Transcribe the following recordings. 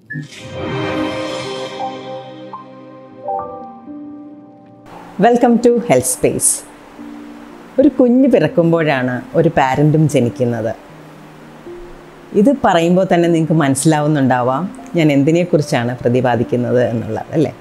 welcome to health space ഒരു കുഞ്ഞ് പിറക്കുമ്പോഴാണ് ഒരു പാരൻറ്റും ജനിക്കുന്നത് ഇത് പറയുമ്പോൾ തന്നെ നിങ്ങൾക്ക് മനസ്സിലാവുന്നുണ്ടാവാം ഞാൻ എന്തിനെക്കുറിച്ചാണ് പ്രതിപാദിക്കുന്നത് എന്നുള്ളത് അല്ലേ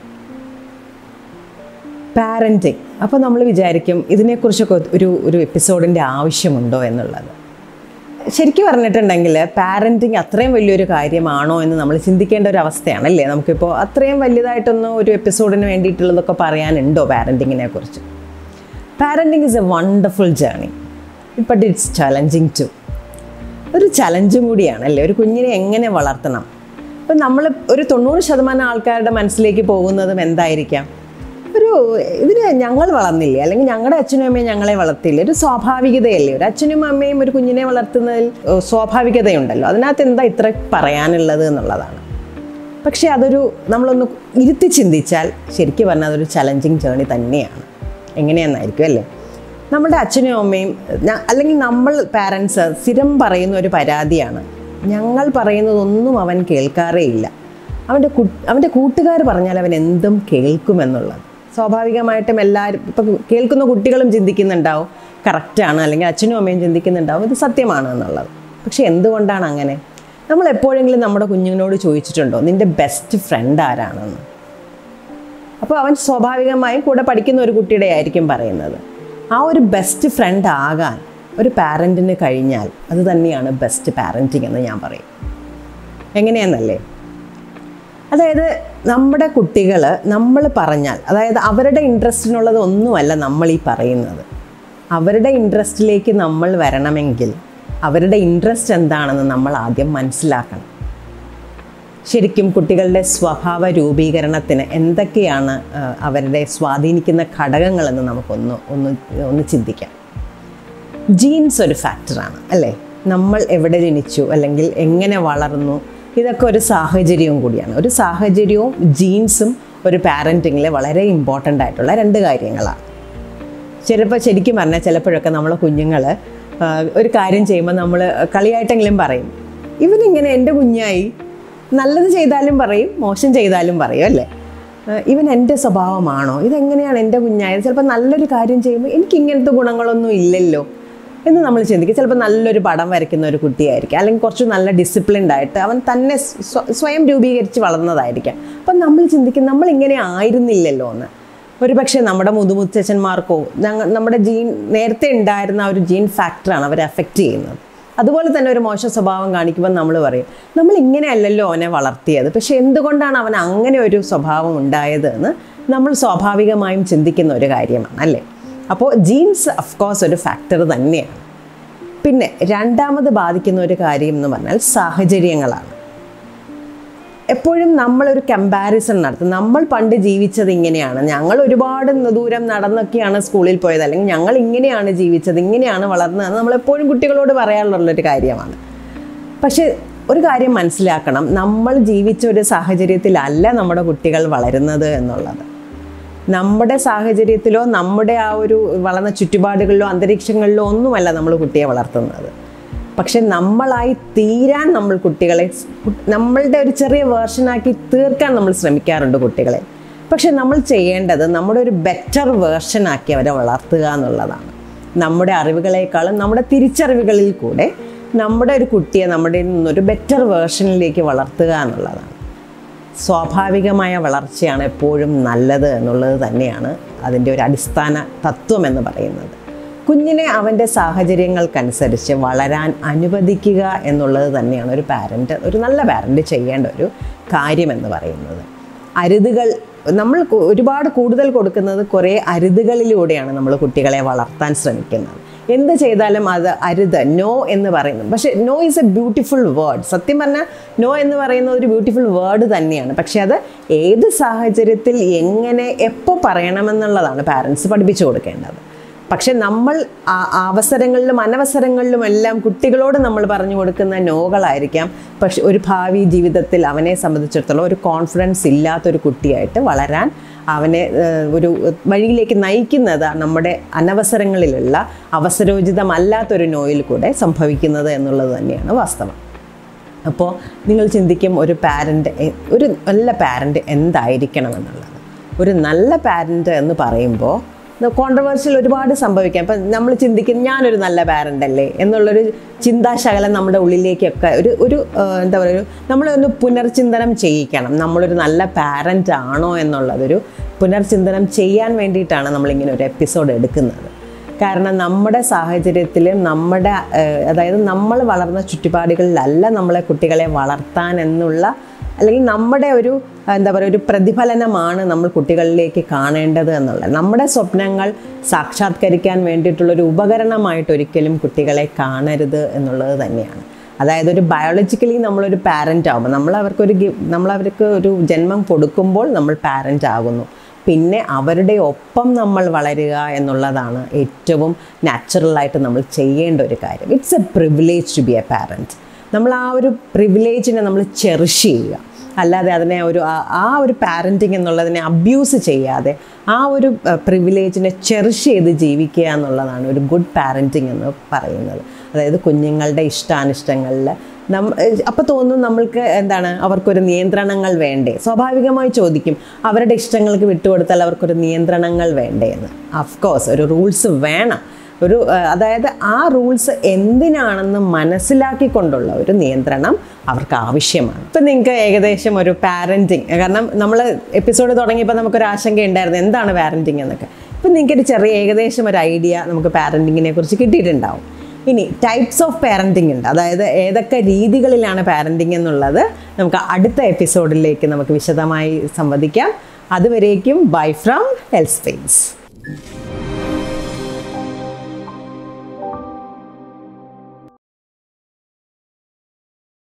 പാരൻറ്റിങ് അപ്പോൾ നമ്മൾ വിചാരിക്കും ഇതിനെക്കുറിച്ചൊക്കെ ഒരു ഒരു എപ്പിസോഡിൻ്റെ ആവശ്യമുണ്ടോ എന്നുള്ളത് ശരിക്കും പറഞ്ഞിട്ടുണ്ടെങ്കിൽ പാരൻറ്റിങ് അത്രയും വലിയൊരു കാര്യമാണോ എന്ന് നമ്മൾ ചിന്തിക്കേണ്ട ഒരു അവസ്ഥയാണല്ലേ നമുക്കിപ്പോൾ അത്രയും വലിയതായിട്ടൊന്നും ഒരു എപ്പിസോഡിന് വേണ്ടിയിട്ടുള്ളതൊക്കെ പറയാനുണ്ടോ പാരൻറ്റിങ്ങിനെ കുറിച്ച് parenting is a wonderful journey but it's challenging to ഒരു ചലഞ്ചും കൂടിയാണ് അല്ലേ ഒരു കുഞ്ഞിനെ എങ്ങനെ വളർത്തണം ഇപ്പം നമ്മൾ ഒരു തൊണ്ണൂറ് ശതമാനം ആൾക്കാരുടെ മനസ്സിലേക്ക് പോകുന്നതും എന്തായിരിക്കാം ഒരു ഇതിന് ഞങ്ങൾ വളർന്നില്ലേ അല്ലെങ്കിൽ ഞങ്ങളുടെ അച്ഛനും അമ്മയും ഞങ്ങളെ വളർത്തിയില്ലേ ഒരു സ്വാഭാവികതയല്ലേ ഒരു അച്ഛനും അമ്മയും ഒരു കുഞ്ഞിനെ വളർത്തുന്നതിൽ ഏഹ്, സ്വാഭാവികതയുണ്ടല്ലോ അതിനകത്ത് എന്താ ഇത്ര പറയാനുള്ളത് എന്നുള്ളതാണ് പക്ഷേ അതൊരു നമ്മളൊന്ന് ഇരുത്തി ചിന്തിച്ചാൽ ശരിക്കും പറഞ്ഞാൽ അതൊരു ചലഞ്ചിങ് ജേണി തന്നെയാണ് എങ്ങനെയെന്നായിരിക്കും അല്ലേ നമ്മുടെ അച്ഛനും അമ്മയും ഞ- അല്ലെങ്കിൽ നമ്മൾ പാരൻസ് സ്ഥിരം പറയുന്ന ഒരു പരാതിയാണ് ഞങ്ങൾ പറയുന്നതൊന്നും അവൻ കേൾക്കാറേ ഇല്ല അവൻ്റെ കു അവൻ്റെ കൂട്ടുകാർ പറഞ്ഞാൽ അവൻ എന്തും കേൾക്കുമെന്നുള്ളത് സ്വാഭാവികമായിട്ടും എല്ലാവരും ഇപ്പം കേൾക്കുന്ന കുട്ടികളും ചിന്തിക്കുന്നുണ്ടാവും കറക്റ്റാണ് അല്ലെങ്കിൽ അച്ഛനും അമ്മയും ചിന്തിക്കുന്നുണ്ടാവും ഇത് സത്യമാണ് എന്നുള്ളത് പക്ഷെ എന്തുകൊണ്ടാണ് അങ്ങനെ നമ്മൾ എപ്പോഴെങ്കിലും നമ്മുടെ കുഞ്ഞിനോട് ചോദിച്ചിട്ടുണ്ടോ നിൻ്റെ ബെസ്റ്റ് ഫ്രണ്ട് ആരാണെന്ന് അപ്പോൾ അവൻ സ്വാഭാവികമായും കൂടെ പഠിക്കുന്ന ഒരു കുട്ടിയുടെ ആയിരിക്കും പറയുന്നത് ആ ഒരു ബെസ്റ്റ് ഫ്രണ്ട് ആകാൻ ഒരു പാരൻറ്റിന് കഴിഞ്ഞാൽ അത് തന്നെയാണ് ബെസ്റ്റ് പാരൻറ്റിങ് എന്ന് ഞാൻ പറയും എങ്ങനെയാണെന്നല്ലേ അതായത് നമ്മുടെ കുട്ടികൾ നമ്മൾ പറഞ്ഞാൽ അതായത് അവരുടെ ഇൻട്രസ്റ്റിനുള്ളത് ഒന്നുമല്ല നമ്മൾ ഈ പറയുന്നത് അവരുടെ ഇൻട്രസ്റ്റിലേക്ക് നമ്മൾ വരണമെങ്കിൽ അവരുടെ ഇൻട്രസ്റ്റ് എന്താണെന്ന് നമ്മൾ ആദ്യം മനസ്സിലാക്കണം ശരിക്കും കുട്ടികളുടെ സ്വഭാവ രൂപീകരണത്തിന് എന്തൊക്കെയാണ് ആ, അവരുടെ സ്വാധീനിക്കുന്ന ഘടകങ്ങളെന്ന് നമുക്കൊന്ന് ഒന്ന് ഒന്ന് ചിന്തിക്കാം ജീൻസ് ഒരു ഫാക്ടറാണ് അല്ലേ നമ്മൾ എവിടെ ജനിച്ചു അല്ലെങ്കിൽ എങ്ങനെ വളർന്നു ഇതൊക്കെ ഒരു സാഹചര്യവും കൂടിയാണ് ഒരു സാഹചര്യവും ജീൻസും ഒരു പാരൻറ്റിങ്ങിൽ വളരെ ഇമ്പോർട്ടൻ്റ് ആയിട്ടുള്ള രണ്ട് കാര്യങ്ങളാണ് ചിലപ്പോൾ ശരിക്കും പറഞ്ഞാൽ ചിലപ്പോഴൊക്കെ നമ്മളെ കുഞ്ഞുങ്ങൾ ഒരു കാര്യം ചെയ്യുമ്പോൾ നമ്മൾ കളിയായിട്ടെങ്കിലും പറയും ഇവനിങ്ങനെ എൻ്റെ കുഞ്ഞായി നല്ലത് ചെയ്താലും പറയും മോശം ചെയ്താലും പറയും അല്ലേ ആ, ഇവൻ എൻ്റെ സ്വഭാവമാണോ ഇതെങ്ങനെയാണ് എൻ്റെ കുഞ്ഞായത് ചിലപ്പോൾ നല്ലൊരു കാര്യം ചെയ്യുമ്പോൾ എനിക്ക് ഇങ്ങനത്തെ ഗുണങ്ങളൊന്നും ഇല്ലല്ലോ എന്ന് നമ്മൾ ചിന്തിക്കും ചിലപ്പോൾ നല്ലൊരു പടം വരയ്ക്കുന്ന ഒരു കുട്ടിയായിരിക്കും അല്ലെങ്കിൽ കുറച്ച് നല്ല ഡിസിപ്ലിൻഡ് ആയിട്ട് അവൻ തന്നെ സ്വ- സ്വയം രൂപീകരിച്ച് വളർന്നതായിരിക്കാം അപ്പം നമ്മൾ ചിന്തിക്കും നമ്മൾ ഇങ്ങനെ ആയിരുന്നില്ലല്ലോ എന്ന് ഒരു പക്ഷേ നമ്മുടെ മുതുമുത്തച്ഛന്മാർക്കോ ഞങ്ങൾ നമ്മുടെ ജീൻ നേരത്തെ ഉണ്ടായിരുന്ന ആ ഒരു ജീൻ ഫാക്ടറാണ് അവരെ അഫക്റ്റ് ചെയ്യുന്നത് അതുപോലെ തന്നെ ഒരു മോശം സ്വഭാവം കാണിക്കുമ്പോൾ നമ്മൾ പറയും നമ്മൾ ഇങ്ങനെയല്ലല്ലോ അവനെ വളർത്തിയത് പക്ഷെ എന്തുകൊണ്ടാണ് അവൻ അങ്ങനെ ഒരു സ്വഭാവം ഉണ്ടായത് എന്ന് നമ്മൾ സ്വാഭാവികമായും ചിന്തിക്കുന്ന ഒരു കാര്യമാണ് അല്ലേ അപ്പോൾ ജീൻസ് അഫ്കോഴ്സ് ഒരു ഫാക്ടർ തന്നെയാണ് പിന്നെ രണ്ടാമത് ബാധിക്കുന്ന ഒരു കാര്യം എന്ന് പറഞ്ഞാൽ സാഹചര്യങ്ങളാണ് എപ്പോഴും നമ്മളൊരു കമ്പാരിസൺ നടത്തും നമ്മൾ പണ്ട് ജീവിച്ചത് ഇങ്ങനെയാണ് ഞങ്ങൾ ഒരുപാട് ദൂരം നടന്നൊക്കെയാണ് സ്കൂളിൽ പോയത് അല്ലെങ്കിൽ ഞങ്ങൾ ഇങ്ങനെയാണ് ജീവിച്ചത് ഇങ്ങനെയാണ് വളർന്നത് നമ്മൾ എപ്പോഴും കുട്ടികളോട് പറയാനുള്ളൊരു കാര്യമാണ് പക്ഷേ ഒരു കാര്യം മനസ്സിലാക്കണം നമ്മൾ ജീവിച്ച ഒരു സാഹചര്യത്തിലല്ല നമ്മുടെ കുട്ടികൾ വളരുന്നത് എന്നുള്ളത് നമ്മുടെ സാഹചര്യത്തിലോ നമ്മുടെ ആ ഒരു വളർന്ന ചുറ്റുപാടുകളിലോ അന്തരീക്ഷങ്ങളിലോ ഒന്നുമല്ല നമ്മൾ കുട്ടിയെ വളർത്തുന്നത് പക്ഷെ നമ്മളായി തീരാൻ നമ്മൾ കുട്ടികളെ സ് കു- നമ്മളുടെ ഒരു ചെറിയ വേർഷനാക്കി തീർക്കാൻ നമ്മൾ ശ്രമിക്കാറുണ്ട് കുട്ടികളെ പക്ഷെ നമ്മൾ ചെയ്യേണ്ടത് നമ്മുടെ ഒരു ബെറ്റർ വേർഷനാക്കി അവരെ വളർത്തുക എന്നുള്ളതാണ് നമ്മുടെ അറിവുകളെക്കാളും നമ്മുടെ തിരിച്ചറിവുകളിൽ കൂടെ നമ്മുടെ ഒരു കുട്ടിയെ നമ്മുടെ നിന്നൊരു ബെറ്റർ വേർഷനിലേക്ക് വളർത്തുക എന്നുള്ളതാണ് സ്വാഭാവികമായ വളർച്ചയാണ് എപ്പോഴും നല്ലത് എന്നുള്ളത് തന്നെയാണ് അതിൻ്റെ ഒരു അടിസ്ഥാന തത്വം എന്ന് പറയുന്നത് കുഞ്ഞിനെ അവൻ്റെ സാഹചര്യങ്ങൾക്കനുസരിച്ച് വളരാൻ അനുവദിക്കുക എന്നുള്ളത് തന്നെയാണ് ഒരു പാരൻ്റ് ഒരു നല്ല പാരൻ്റ് ചെയ്യേണ്ട ഒരു കാര്യമെന്ന് പറയുന്നത് അരുതുകൾ നമ്മൾ കു- ഒരുപാട് കൂടുതൽ കൊടുക്കുന്നത് കുറേ അരുതുകളിലൂടെയാണ് നമ്മൾ കുട്ടികളെ വളർത്താൻ ശ്രമിക്കുന്നത് എന്ത് ചെയ്താലും അത് അരുത് നോ എന്ന് പറയുന്നു പക്ഷേ no is a beautiful word സത്യം പറഞ്ഞാൽ നോ എന്ന് പറയുന്നത് ഒരു ബ്യൂട്ടിഫുൾ വേർഡ് തന്നെയാണ് പക്ഷേ അത് ഏത് സാഹചര്യത്തിൽ എങ്ങനെ എപ്പോൾ പറയണമെന്നുള്ളതാണ് പാരൻസ് പഠിപ്പിച്ചു കൊടുക്കേണ്ടത് പക്ഷെ നമ്മൾ ആ- അവസരങ്ങളിലും അനവസരങ്ങളിലും എല്ലാം കുട്ടികളോട് നമ്മൾ പറഞ്ഞു കൊടുക്കുന്ന നോകളായിരിക്കാം പക്ഷെ ഒരു ഭാവി ജീവിതത്തിൽ അവനെ സംബന്ധിച്ചിടത്തോളം ഒരു കോൺഫിഡൻസ് ഇല്ലാത്തൊരു കുട്ടിയായിട്ട് വളരാൻ അവനെ ഏഹ്, ഒരു വഴിയിലേക്ക് നയിക്കുന്നത് നമ്മുടെ അനവസരങ്ങളിലുള്ള അവസരോചിതമല്ലാത്തൊരു നോയിൽ കൂടെ സംഭവിക്കുന്നത് എന്നുള്ളത് തന്നെയാണ് വാസ്തവം അപ്പോൾ നിങ്ങൾ ചിന്തിക്കും ഒരു പാരൻ്റ് ഒരു നല്ല പാരൻ്റ് എന്തായിരിക്കണം എന്നുള്ളത് ഒരു നല്ല പാരൻ്റ് എന്ന് പറയുമ്പോൾ കോൺട്രവേഴ്ഷ്യൽ ഒരുപാട് സംഭവിക്കാം ഇപ്പം നമ്മൾ ചിന്തിക്കും ഞാനൊരു നല്ല പാരൻ്റ് അല്ലേ എന്നുള്ളൊരു ചിന്താശകലം നമ്മുടെ ഉള്ളിലേക്കൊക്കെ ഒരു ഒരു ആ, എന്താ പറയുക ഒരു നമ്മളൊന്ന് പുനർചിന്തനം ചെയ്യിക്കണം നമ്മളൊരു നല്ല പാരൻ്റ് ആണോ എന്നുള്ളതൊരു പുനർചിന്തനം ചെയ്യാൻ വേണ്ടിയിട്ടാണ് നമ്മളിങ്ങനെ ഒരു എപ്പിസോഡ് എടുക്കുന്നത് കാരണം നമ്മുടെ സാഹചര്യത്തിൽ നമ്മുടെ ഏഹ്, അതായത് നമ്മൾ വളർന്ന ചുറ്റുപാടുകളിലല്ല നമ്മളെ കുട്ടികളെ വളർത്താൻ എന്നുള്ള അല്ലെങ്കിൽ നമ്മുടെ ഒരു എന്താ പറയുക ഒരു പ്രതിഫലനമാണ് നമ്മൾ കുട്ടികളിലേക്ക് കാണേണ്ടത് എന്നുള്ളത് നമ്മുടെ സ്വപ്നങ്ങൾ സാക്ഷാത്കരിക്കാൻ വേണ്ടിയിട്ടുള്ളൊരു ഉപകരണമായിട്ട് ഒരിക്കലും കുട്ടികളെ കാണരുത് എന്നുള്ളത് തന്നെയാണ് അതായത് ഒരു ബയോളജിക്കലി നമ്മളൊരു പാരൻ്റ് ആകുമ്പോൾ നമ്മൾ അവർക്കൊരു ഗി നമ്മൾ അവർക്ക് ഒരു ജന്മം കൊടുക്കുമ്പോൾ നമ്മൾ പാരൻ്റ് ആകുന്നു പിന്നെ അവരുടെ ഒപ്പം നമ്മൾ വളരുക എന്നുള്ളതാണ് ഏറ്റവും നാച്ചുറലായിട്ട് നമ്മൾ ചെയ്യേണ്ട ഒരു കാര്യം it's a privilege to be a parent നമ്മൾ ആ ഒരു പ്രിവിലേജിനെ നമ്മൾ ചെറിഷ് ചെയ്യുക അല്ലാതെ അതിനെ ഒരു ആ- ആ ഒരു പാരൻറ്റിങ് എന്നുള്ളതിനെ അബ്യൂസ് ചെയ്യാതെ ആ ഒരു പ്രിവിലേജിനെ ചെറിഷ് ചെയ്ത് ജീവിക്കുക എന്നുള്ളതാണ് ഒരു ഗുഡ് പാരൻറ്റിങ് എന്ന് പറയുന്നത് അതായത് കുഞ്ഞുങ്ങളുടെ ഇഷ്ടാനിഷ്ടങ്ങളിൽ നം അപ്പോൾ തോന്നും നമ്മൾക്ക് എന്താണ് അവർക്കൊരു നിയന്ത്രണങ്ങൾ വേണ്ടേ സ്വാഭാവികമായി ചോദിക്കും അവരുടെ ഇഷ്ടങ്ങൾക്ക് വിട്ടുകൊടുത്താൽ അവർക്കൊരു നിയന്ത്രണങ്ങൾ വേണ്ടേ എന്ന് അഫ്കോഴ്സ് ഒരു റൂൾസ് വേണം ഒരു ആ, അതായത് ആ റൂൾസ് എന്തിനാണെന്ന് മനസ്സിലാക്കിക്കൊണ്ടുള്ള ഒരു നിയന്ത്രണം അവർക്ക് ആവശ്യമാണ് ഇപ്പം നിങ്ങൾക്ക് ഏകദേശം ഒരു പാരൻറ്റിങ് കാരണം നമ്മൾ എപ്പിസോഡ് തുടങ്ങിയപ്പോൾ നമുക്കൊരു ആശങ്ക ഉണ്ടായിരുന്നു എന്താണ് പാരൻറ്റിങ് എന്നൊക്കെ ഇപ്പം നിങ്ങൾക്കൊരു ചെറിയ ഏകദേശം ഒരു ഐഡിയ നമുക്ക് പാരൻറ്റിങ്ങിനെ കുറിച്ച് കിട്ടിയിട്ടുണ്ടാവും ഇനി ടൈപ്സ് ഓഫ് പാരൻറ്റിംഗ് ഉണ്ട് അതായത് ഏതൊക്കെ രീതികളിലാണ് പാരൻറ്റിംഗ് എന്നുള്ളത് നമുക്ക് അടുത്ത എപ്പിസോഡിലേക്ക് നമുക്ക് വിശദമായി സംവദിക്കാം അതുവരേക്കും ബൈ ഫ്രം ഹെൽത്ത് സ്പേസ്